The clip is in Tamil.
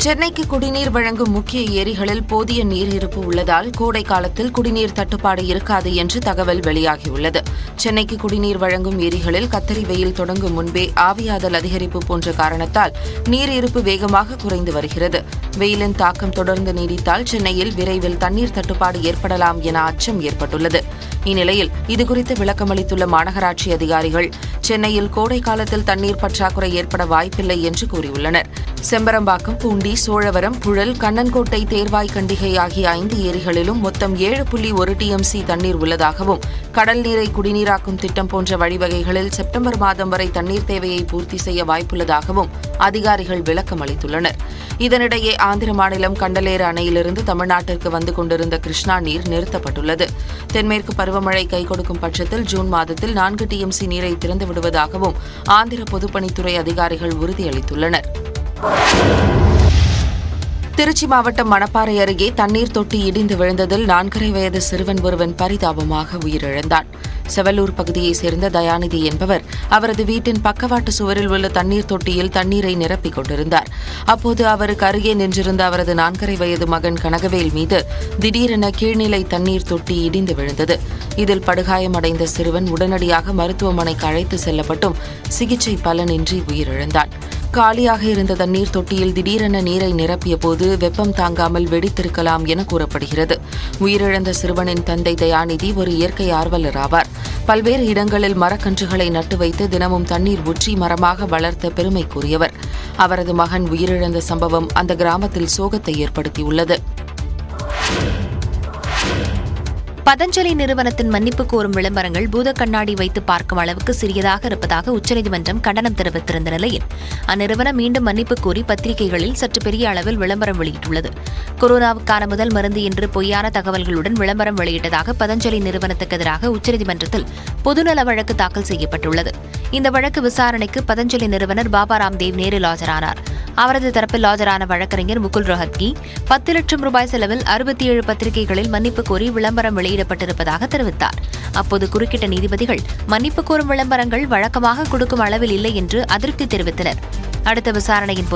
சென்னைக்கு குடிநீர் வழங்கும் முக்கிய ஏரிகளில் போதிய நீர் இருப்பு உள்ளதால் கோடை காலத்தில் குடிநீர் தட்டுப்பாடு இருக்காது என்று தகவல் வெளியாகியுள்ளது சென்னைக்கு குடிநீர் வழங்கும் ஏரிகளில் கத்தரி வெயில் தொடங்கும் முன்பே ஆவியாதல் அதிகரிப்பு போன்ற காரணத்தால் நீர் இருப்பு வேகமாக குறைந்து வருகிறது வெயிலின் தாக்கம் தொடர்ந்து நீடித்தால் சென்னையில் விரைவில் தண்ணீர் தட்டுப்பாடு ஏற்படலாம் என அச்சம் ஏற்பட்டுள்ளது இந்நிலையில் இதுகுறித்து விளக்கமளித்துள்ள மாநகராட்சி அதிகாரிகள் சென்னையில் கோடை காலத்தில் தண்ணீர் பற்றாக்குறை ஏற்பட வாய்ப்பில்லை என்று கூறியுள்ளனர் செம்பரம்பாக்கம் பூண்டி சோழவரம் புழல் கண்ணன்கோட்டை தேர்வாய் கண்டிகை ஆகிய ஐந்து ஏரிகளிலும் மொத்தம் ஏழு புள்ளி ஒரு டிஎம்சி தண்ணீர் உள்ளதாகவும் கடல் நீரை குடிநீராக்கும் திட்டம் போன்ற வழிவகைகளில் செப்டம்பர் மாதம் வரை தண்ணீர் தேவையை பூர்த்தி செய்ய வாய்ப்புள்ளதாகவும் அதிகாரிகள் விளக்கம் அளித்துள்ளனர் இதனிடையே ஆந்திர மாநிலம் கண்டலேறு அணையிலிருந்து தமிழ்நாட்டிற்கு வந்து கொண்டிருந்த கிருஷ்ணா நீர் நிறுத்தப்பட்டுள்ளது தென்மேற்கு பருவமழை கை கொடுக்கும் பட்சத்தில் ஜூன் மாதத்தில் நான்கு டிஎம்சி நீரை திறந்து விடுவதாகவும் ஆந்திர பொதுப்பணித்துறை அதிகாரிகள் உறுதியளித்துள்ளனர் திருச்சி மாவட்டம் மணப்பாறை அருகே தண்ணீர் தொட்டி இடிந்து விழுந்ததில் நான்கரை வயது சிறுவன் ஒருவன் பரிதாபமாக உயிரிழந்தான் செவலூர் பகுதியைச் சேர்ந்த தயாநிதி என்பவர் அவரது வீட்டின் பக்கவாட்டு சுவரில் உள்ள தண்ணீர் தொட்டியில் தண்ணீரை நிரப்பிக் கொண்டிருந்தார் அப்போது அவருக்கு அருகே நின்றிருந்த அவரது நான்கரை வயது மகன் கனகவேல் மீது திடீரென கீழ்நிலை தண்ணீர் தொட்டி இடிந்து விழுந்தது இதில் படுகாயமடைந்த சிறுவன் உடனடியாக மருத்துவமனைக்கு அழைத்து செல்லப்பட்டும் சிகிச்சை பலனின்றி உயிரிழந்தான் காலியாக இருந்த தண்ணீர் தொட்டியில் திடீரென நீரை நிரப்பிய போது வெப்பம் தாங்காமல் வெடித்திருக்கலாம் என கூறப்படுகிறது உயிரிழந்த சிறுவனின் தந்தை தயாநிதி ஒரு இயற்கை ஆர்வலர் ஆவார் பல்வேறு இடங்களில் மரக்கன்றுகளை நட்டு வைத்து தினமும் தண்ணீர் ஊற்றி மரமாக வளர்த்த பெருமைக்குரியவர் அவரது மகன் உயிரிழந்த சம்பவம் அந்த கிராமத்தில் சோகத்தை ஏற்படுத்தியுள்ளது பதஞ்சலி நிறுவனத்தின் மன்னிப்பு கோரும் விளம்பரங்கள் பூத கண்ணாடி வைத்து பார்க்கும் அளவுக்கு சிறியதாக இருப்பதாக உச்சநீதிமன்றம் கண்டனம் தெரிவித்திருந்த நிலையில் அந்நிறுவனம் மீண்டும் மன்னிப்பு கோரி பத்திரிகைகளில் சற்று பெரிய அளவில் விளம்பரம் வெளியிட்டுள்ளது கொரோனாவுக்கான முதல் மருந்து என்று பொய்யான தகவல்களுடன் விளம்பரம் வெளியிட்டதாக பதஞ்சலி நிறுவனத்துக்கு எதிராக உச்சநீதிமன்றத்தில் பொதுநல வழக்கு தாக்கல் செய்யப்பட்டுள்ளது இந்த வழக்கு விசாரணைக்கு பதஞ்சலி நிறுவனர் பாபா ராம்தேவ் நேரில் ஆஜரானார் அவரது தரப்பில் ஆஜரான வழக்கறிஞர் முகுல் ரோஹத்கி பத்து லட்சம் ரூபாய் செலவில் அறுபத்தி ஏழு பத்திரிகைகளில் மன்னிப்பு கோரி விளம்பரம் வெளியிடப்பட்டிருப்பதாக தெரிவித்தார் அப்போது குறுக்கிட்ட நீதிபதிகள் மன்னிப்பு கோரும் விளம்பரங்கள் வழக்கமாக கொடுக்கும் அளவில் இல்லை என்று அதிருப்தி தெரிவித்தனர் அடுத்த விசாரணையின் போது